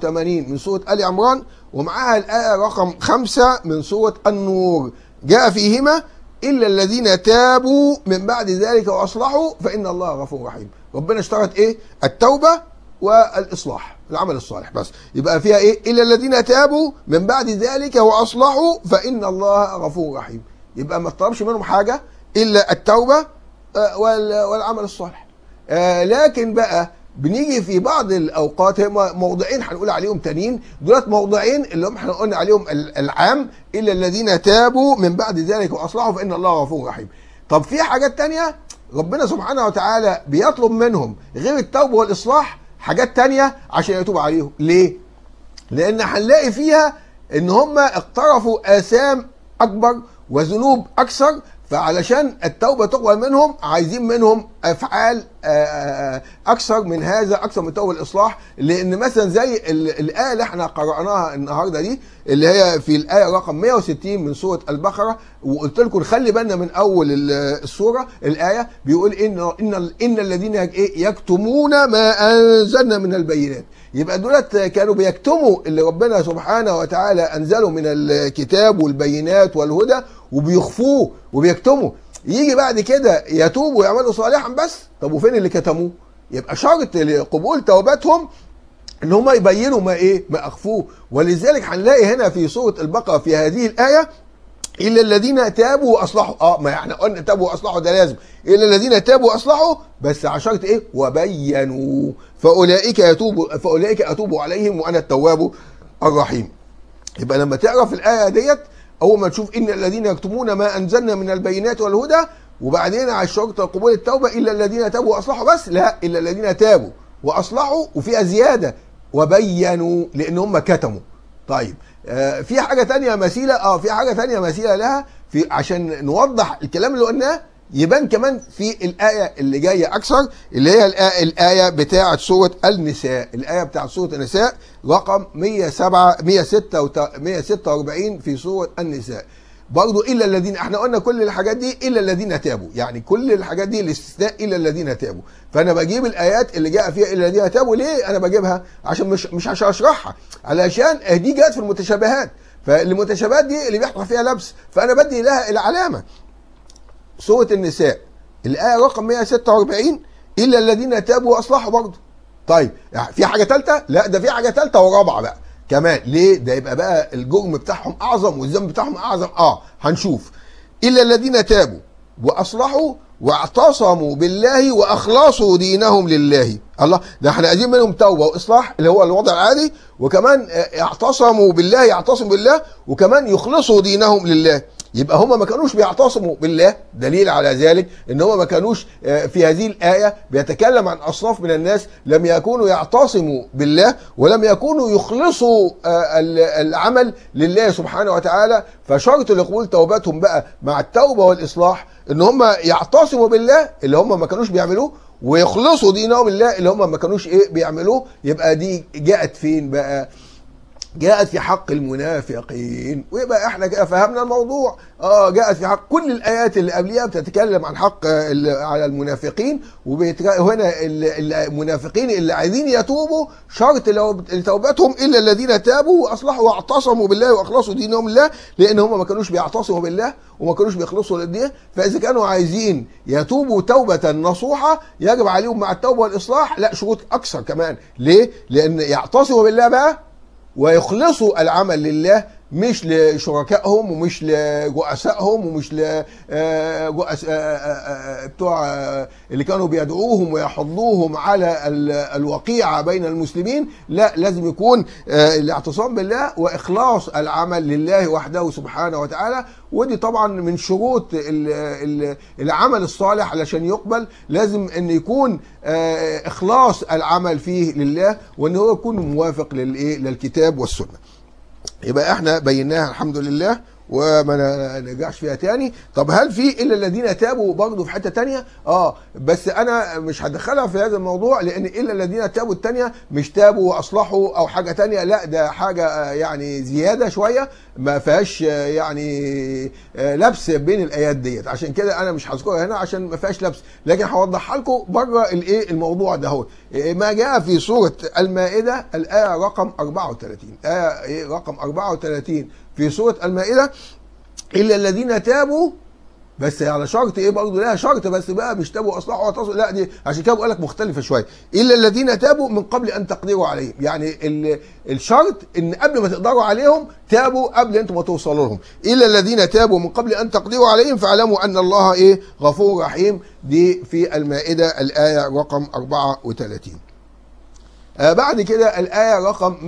89 من سورة آل عمران ومعاها الايه رقم 5 من سورة النور، جاء فيهما الا الذين تابوا من بعد ذلك واصلحوا فان الله غفور رحيم. ربنا اشترط ايه؟ التوبه والاصلاح العمل الصالح بس يبقى فيها ايه الا الذين تابوا من بعد ذلك واصلحوا فان الله غفور رحيم يبقى ما تطلبش منهم حاجه الا التوبه آه، وال- والعمل الصالح آه، لكن بقى بنيجي في بعض الاوقات هم موضعين هنقول عليهم تانيين دولت موضعين اللي هم احنا قلنا عليهم ال- العام الا الذين تابوا من بعد ذلك واصلحوا فان الله غفور رحيم طب في حاجات تانية ربنا سبحانه وتعالى بيطلب منهم غير التوبه والاصلاح حاجات تانية عشان يتوب عليهم ليه لان هنلاقي فيها ان هم اقترفوا اثام اكبر وذنوب اكثر فعلشان التوبه تقبل منهم عايزين منهم افعال آه، آه، اكثر من هذا اكثر من توبه الاصلاح لان مثلا زي ال- الايه اللي احنا قراناها النهارده دي اللي هي في الايه رقم 160 من سوره البقره وقلت لكم خلي بالنا من اول ال- السوره الايه بيقول ان ان ان الذين إيه؟ يكتمون ما انزلنا من البينات يبقى دولت كانوا بيكتموا اللي ربنا سبحانه وتعالى انزله من الكتاب والبينات والهدى وبيخفوه وبيكتموا يجي بعد كده يتوبوا ويعملوا صالحا بس طب وفين اللي كتموه يبقى شرط لقبول توبتهم ان هم يبينوا ما ايه ما اخفوه ولذلك هنلاقي هنا في سوره البقره في هذه الايه الا الذين تابوا واصلحوا اه ما احنا قلنا تابوا واصلحوا ده لازم الا الذين تابوا واصلحوا بس على شرط ايه وبينوا فاولئك يتوب فاولئك اتوب عليهم وانا التواب الرحيم يبقى لما تعرف الايه ديت اول ما تشوف ان الذين يكتمون ما انزلنا من البينات والهدى وبعدين على شرط قبول التوبه الا الذين تابوا واصلحوا بس لا الا الذين تابوا واصلحوا وفيها زياده وبينوا لان هم كتموا طيب آه في حاجه تانية مثيله اه في حاجه تانية مثيله لها في عشان نوضح الكلام اللي قلناه يبان كمان في الآية اللي جاية أكثر اللي هي الآية, الآية بتاعة سورة النساء الآية بتاعة سورة النساء رقم 107 146 في سورة النساء برضو إلا الذين احنا قلنا كل الحاجات دي إلا الذين تابوا يعني كل الحاجات دي الاستثناء إلا الذين تابوا فأنا بجيب الآيات اللي جاء فيها إلا الذين تابوا ليه أنا بجيبها عشان مش مش عشان أشرحها علشان دي جت في المتشابهات فالمتشابهات دي اللي بيحصل فيها لبس فأنا بدي لها العلامة سورة النساء الآية رقم 146 إلا الذين تابوا وأصلحوا برضه طيب يعني في حاجة ثالثة؟ لا ده في حاجة ثالثة ورابعة بقى كمان ليه؟ ده يبقى بقى الجرم بتاعهم أعظم والذنب بتاعهم أعظم أه هنشوف إلا الذين تابوا وأصلحوا واعتصموا بالله واخلصوا دينهم لله الله ده احنا عايزين منهم توبه واصلاح اللي هو الوضع العادي وكمان اه، اعتصموا بالله يعتصموا بالله وكمان يخلصوا دينهم لله يبقى هم ما كانوش بيعتصموا بالله دليل على ذلك ان هم ما كانوش اه، في هذه الايه بيتكلم عن اصناف من الناس لم يكونوا يعتصموا بالله ولم يكونوا يخلصوا اه، ال- العمل لله سبحانه وتعالى فشرط لقبول توبتهم بقى مع التوبه والاصلاح ان هم يعتصموا بالله اللي هم ما كانوش بيعملوه ويخلصوا دينهم لله اللي هم ما كانوش ايه بيعملوه يبقى دي جاءت فين بقى جاءت في حق المنافقين ويبقى احنا كده فهمنا الموضوع اه جاءت في حق كل الايات اللي قبلها بتتكلم عن حق ال- على المنافقين وهنا المنافقين اللي عايزين يتوبوا شرط لو- لتوبتهم الا الذين تابوا واصلحوا واعتصموا بالله واخلصوا دينهم لله لان هم ما كانوش بيعتصموا بالله وما كانوش بيخلصوا للدين فاذا كانوا عايزين يتوبوا توبه نصوحه يجب عليهم مع التوبه والاصلاح لا شروط اكثر كمان ليه؟ لان يعتصموا بالله بقى ويخلصوا العمل لله مش لشركائهم ومش لرؤسائهم ومش ل آه، رؤس- آه، آه، آه، بتوع آه، اللي كانوا بيدعوهم ويحضوهم على ال- الوقيعه بين المسلمين لا لازم يكون آه، الاعتصام بالله واخلاص العمل لله وحده سبحانه وتعالى ودي طبعا من شروط ال- ال- العمل الصالح علشان يقبل لازم ان يكون آه، اخلاص العمل فيه لله وان هو يكون موافق للايه للكتاب والسنه يبقى احنا بيناها الحمد لله وما ن- نرجعش فيها تاني طب هل في الا الذين تابوا برضه في حته تانية اه بس انا مش هدخلها في هذا الموضوع لان الا الذين تابوا التانية مش تابوا واصلحوا او حاجه تانية لا ده حاجه آه، يعني زياده شويه ما فيهاش آه، يعني آه، لبس بين الايات ديت عشان كده انا مش هذكرها هنا عشان ما فيهاش لبس لكن هوضحها لكم بره الايه الموضوع ده هو إيه ما جاء في سوره المائده الايه رقم 34 ايه إيه رقم 34 في سوره المائده الا الذين تابوا بس على شرط ايه برضه لها شرط بس بقى مش تابوا واصلحوا واتصلوا لا دي عشان كده بقول لك مختلفه شويه الا الذين تابوا من قبل ان تقدروا عليهم يعني ال- الشرط ان قبل ما تقدروا عليهم تابوا قبل انتم ما توصلوا لهم الا الذين تابوا من قبل ان تقدروا عليهم فاعلموا ان الله ايه غفور رحيم دي في المائده الايه رقم 34 آه بعد كده الآية رقم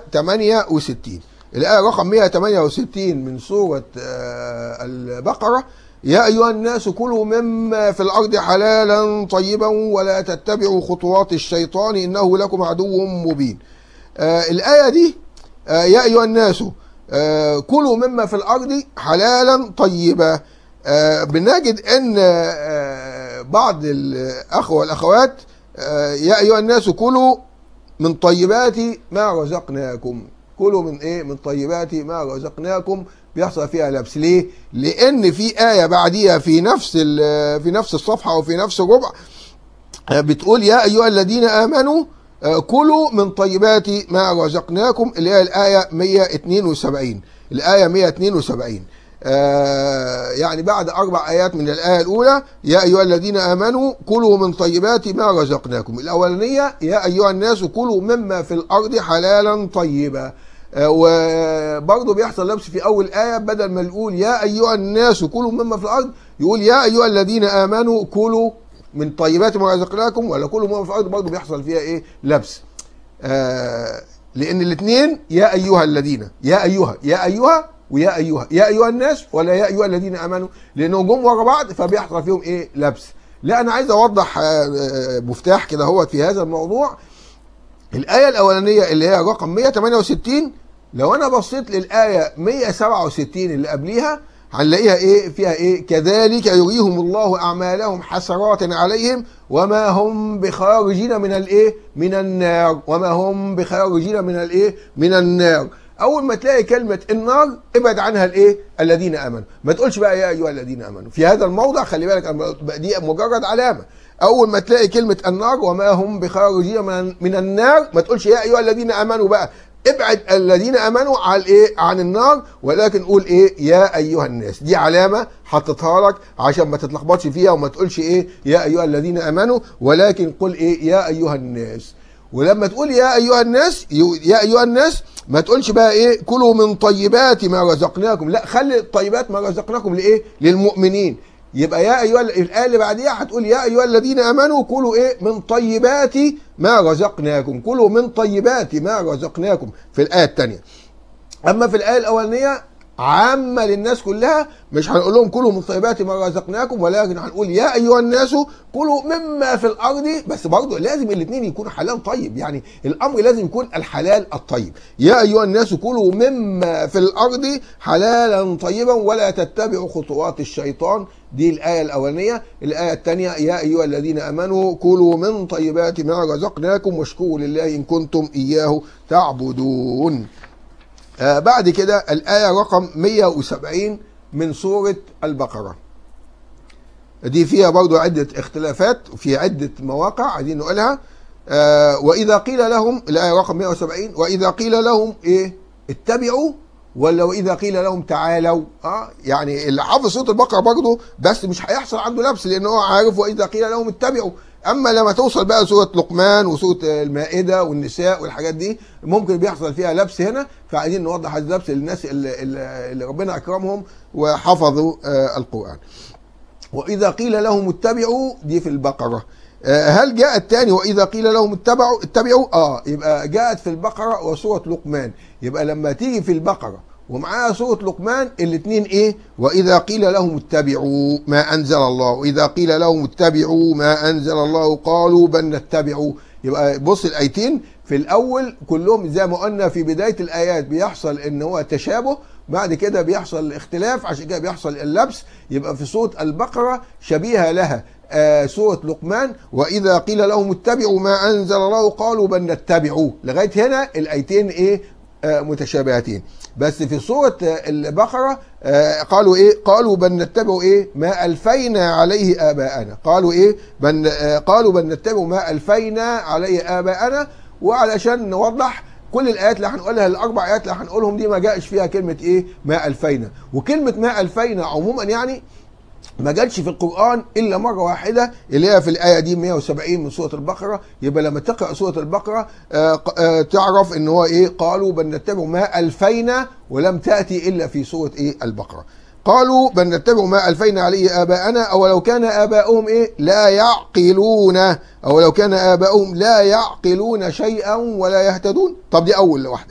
168 الآية رقم 168 من سورة آه البقرة يا أيها الناس كلوا مما في الأرض حلالا طيبا ولا تتبعوا خطوات الشيطان إنه لكم عدو مبين آه الآية دي آه يا أيها الناس آه كلوا مما في الأرض حلالا طيبا آه بنجد أن آه بعض الأخوة والأخوات آه يا أيها الناس كلوا من طيبات ما رزقناكم كلوا من ايه من طيبات ما رزقناكم بيحصل فيها لبس ليه لان في ايه بعديها في نفس ال- في نفس الصفحه وفي نفس الربع آه، بتقول يا ايها الذين امنوا آه، كلوا من طيبات ما رزقناكم اللي هي الايه 172 الايه 172 آه، يعني بعد اربع ايات من الايه الاولى يا ايها الذين امنوا كلوا من طيبات ما رزقناكم الاولانيه يا ايها الناس كلوا مما في الارض حلالا طيبا آه، وبرضه بيحصل لبس في اول ايه بدل ما نقول يا ايها الناس كلوا مما في الارض يقول يا ايها الذين امنوا كلوا من طيبات ما رزقناكم ولا كلوا مما في الارض برضه بيحصل فيها ايه لبس آه لان الاثنين يا ايها الذين يا ايها يا ايها ويا ايها يا ايها الناس ولا يا ايها الذين امنوا لانهم جم ورا بعض فبيحصل فيهم ايه لبس لا انا عايز اوضح آه، آه، مفتاح كده هو في هذا الموضوع الآية الأولانية اللي هي رقم 168 لو أنا بصيت للآية 167 اللي قبليها هنلاقيها إيه فيها إيه كذلك يريهم الله أعمالهم حسرات عليهم وما هم بخارجين من الإيه من النار وما هم بخارجين من الإيه من النار أول ما تلاقي كلمة النار ابعد عنها الإيه الذين آمنوا ما تقولش بقى يا أيها الذين آمنوا في هذا الموضع خلي بالك أنا- دي مجرد علامة اول ما تلاقي كلمه النار وما هم بخارجين من, من النار ما تقولش يا ايها الذين امنوا بقى ابعد الذين امنوا عن ايه عن النار ولكن قول ايه يا ايها الناس دي علامه حطيتها لك عشان ما تتلخبطش فيها وما تقولش ايه يا ايها الذين امنوا ولكن قل ايه يا ايها الناس ولما تقول يا ايها الناس يو- يا ايها الناس ما تقولش بقى ايه كلوا من طيبات ما رزقناكم لا خلي الطيبات ما رزقناكم لايه للمؤمنين يبقى يا ايها الايه اللي بعديها هتقول يا ايها الذين امنوا كلوا ايه من طيبات ما رزقناكم كلوا من طيبات ما رزقناكم في الايه الثانيه اما في الايه الاولانيه عامه للناس كلها مش هنقول لهم كلوا من طيبات ما رزقناكم ولكن هنقول يا ايها الناس كلوا مما في الارض بس برضه لازم الاثنين يكونوا حلال طيب يعني الامر لازم يكون الحلال الطيب يا ايها الناس كلوا مما في الارض حلالا طيبا ولا تتبعوا خطوات الشيطان دي الآية الأولانية الآية الثانية يا أيها الذين آمنوا كلوا من طيبات ما رزقناكم واشكروا لله إن كنتم إياه تعبدون آه بعد كده الآية رقم 170 من سورة البقرة دي فيها برضو عدة اختلافات في عدة مواقع عايزين نقولها آه وإذا قيل لهم الآية رقم 170 وإذا قيل لهم إيه اتبعوا ولا وإذا قيل لهم تعالوا اه يعني اللي حافظ سورة البقرة برضه بس مش هيحصل عنده لبس لأن هو عارف وإذا قيل لهم اتبعوا اما لما توصل بقى سوره لقمان وسوره المائده والنساء والحاجات دي ممكن بيحصل فيها لبس هنا فعايزين نوضح هذا اللبس للناس اللي, اللي ربنا اكرمهم وحفظوا آه القران واذا قيل لهم اتبعوا دي في البقره آه هل جاءت تاني واذا قيل لهم اتبعوا اتبعوا اه يبقى جاءت في البقره وسوره لقمان يبقى لما تيجي في البقره ومعاها سورة لقمان الاثنين ايه واذا قيل لهم اتبعوا ما انزل الله واذا قيل لهم اتبعوا ما انزل الله قالوا بل نتبعوا يبقى بص الايتين في الاول كلهم زي ما قلنا في بدايه الايات بيحصل ان هو تشابه بعد كده بيحصل اختلاف عشان كده بيحصل اللبس يبقى في سوره البقره شبيهه لها آه سوره لقمان واذا قيل لهم اتبعوا ما انزل الله قالوا بل نتبعوا لغايه هنا الايتين ايه آه متشابهتين بس في سورة البقرة آه قالوا ايه قالوا بل نتبع ايه ما الفينا عليه اباءنا قالوا ايه بل آه قالوا بل نتبع ما الفينا عليه اباءنا وعلشان نوضح كل الايات اللي هنقولها الاربع ايات اللي هنقولهم دي ما جاءش فيها كلمه ايه ما الفينا وكلمه ما الفينا عموما يعني ما جاتش في القرآن إلا مرة واحدة اللي هي في الآية دي 170 من سورة البقرة يبقى لما تقرأ سورة البقرة آآ آآ تعرف إن هو إيه قالوا بل نتبع ما ألفينا ولم تأتي إلا في سورة إيه البقرة قالوا بل نتبع ما ألفينا عليه آباءنا أو لو كان آباؤهم إيه لا يعقلون أو لو كان آباؤهم لا يعقلون شيئا ولا يهتدون طب دي أول واحدة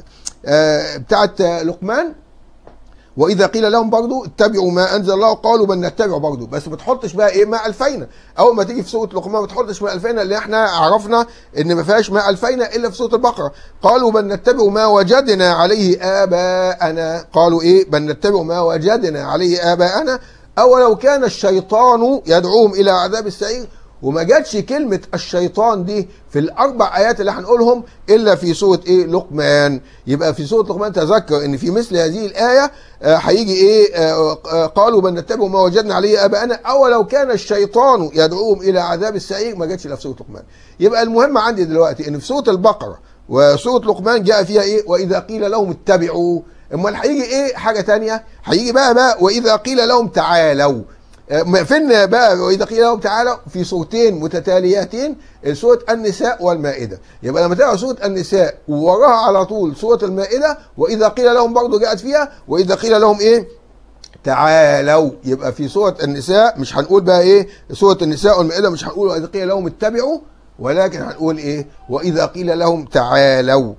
بتاعت لقمان واذا قيل لهم برضو اتبعوا ما انزل الله قالوا بل نتبع برضو بس ما تحطش بقى ايه ما الفينا اول ما تيجي في سوره لقمان ما تحطش ما الفينا اللي احنا عرفنا ان ما فيهاش ما الفينا الا في سوره البقره قالوا بل نتبع ما وجدنا عليه اباءنا قالوا ايه بل نتبع ما وجدنا عليه اباءنا او لو كان الشيطان يدعوهم الى عذاب السعير وما جاتش كلمة الشيطان دي في الأربع آيات اللي هنقولهم إلا في سورة إيه لقمان يبقى في سورة لقمان تذكر إن في مثل هذه الآية هيجي آه إيه آه آه قالوا بل نتبع ما وجدنا عليه آباءنا أو لو كان الشيطان يدعوهم إلى عذاب السعير ما جاتش إلا في سورة لقمان يبقى المهم عندي دلوقتي إن في سورة البقرة وسورة لقمان جاء فيها إيه وإذا قيل لهم اتبعوا امال هيجي ايه حاجه تانية هيجي بقى بقى واذا قيل لهم تعالوا فين بقى واذا قيل لهم تعالوا في سورتين متتاليتين سوره النساء والمائده يبقى لما تقرا سوره النساء ووراها على طول سوره المائده واذا قيل لهم برضه جاءت فيها واذا قيل لهم ايه تعالوا يبقى في سوره النساء مش هنقول بقى ايه سوره النساء والمائده مش هنقول واذا قيل لهم اتبعوا ولكن هنقول ايه واذا قيل لهم تعالوا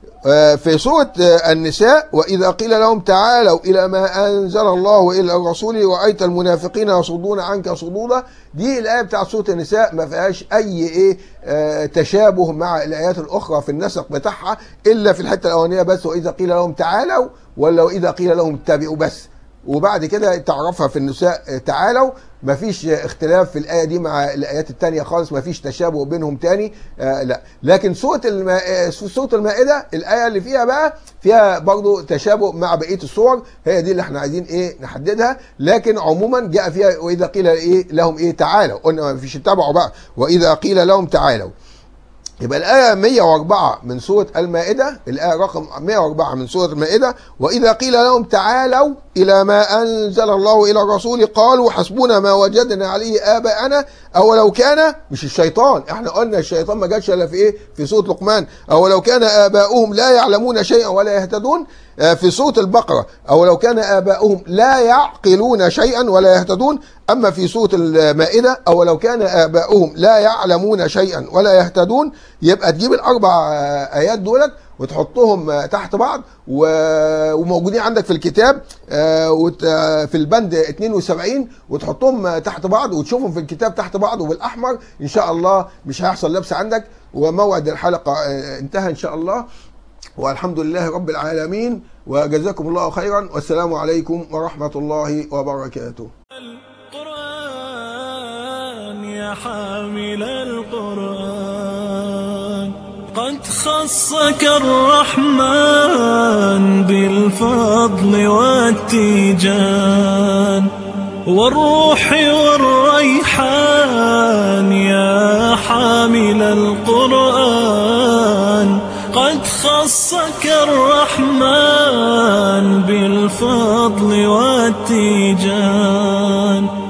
في سورة النساء وإذا قيل لهم تعالوا إلى ما أنزل الله وإلى الرسول رأيت المنافقين يصدون عنك صدودا دي الآية بتاعت سورة النساء ما فيهاش أي إيه آه تشابه مع الآيات الأخرى في النسق بتاعها إلا في الحتة الأولانية بس وإذا قيل لهم تعالوا ولا وإذا قيل لهم اتبعوا بس وبعد كده تعرفها في النساء تعالوا مفيش اختلاف في الآية دي مع الآيات التانية خالص مفيش تشابه بينهم تاني آه لا لكن سورة الما... سورة المائدة الآية اللي فيها بقى فيها برضو تشابه مع بقية السور هي دي اللي احنا عايزين ايه نحددها لكن عموما جاء فيها وإذا قيل ايه لهم ايه تعالوا قلنا مفيش اتبعوا بقى وإذا قيل لهم تعالوا يبقى الآية 104 من سورة المائدة الآية رقم 104 من سورة المائدة وإذا قيل لهم تعالوا إلى ما أنزل الله إلى الرسول قالوا حسبنا ما وجدنا عليه آباءنا أو لو كان مش الشيطان احنا قلنا الشيطان ما جاتش إلا في إيه في سورة لقمان أو لو كان آباؤهم لا يعلمون شيئا ولا يهتدون آه، في سورة البقرة أو لو كان آباؤهم لا يعقلون شيئا ولا يهتدون أما في سورة المائدة أو لو كان آباؤهم لا يعلمون شيئا ولا يهتدون يبقى تجيب الأربع آه، آيات دولت وتحطهم آه، تحت بعض و- وموجودين عندك في الكتاب آه، وت- آه، في البند 72 وتحطهم آه، تحت بعض وتشوفهم في الكتاب تحت بعض وبالاحمر ان شاء الله مش هيحصل لبس عندك وموعد الحلقه آه، انتهى ان شاء الله والحمد لله رب العالمين وجزاكم الله خيرا والسلام عليكم ورحمه الله وبركاته القرآن يا حامل القرآن قد خصك الرحمن بالفضل والتيجان والروح والريحان يا حامل القرآن قد خصك الرحمن بالفضل والتيجان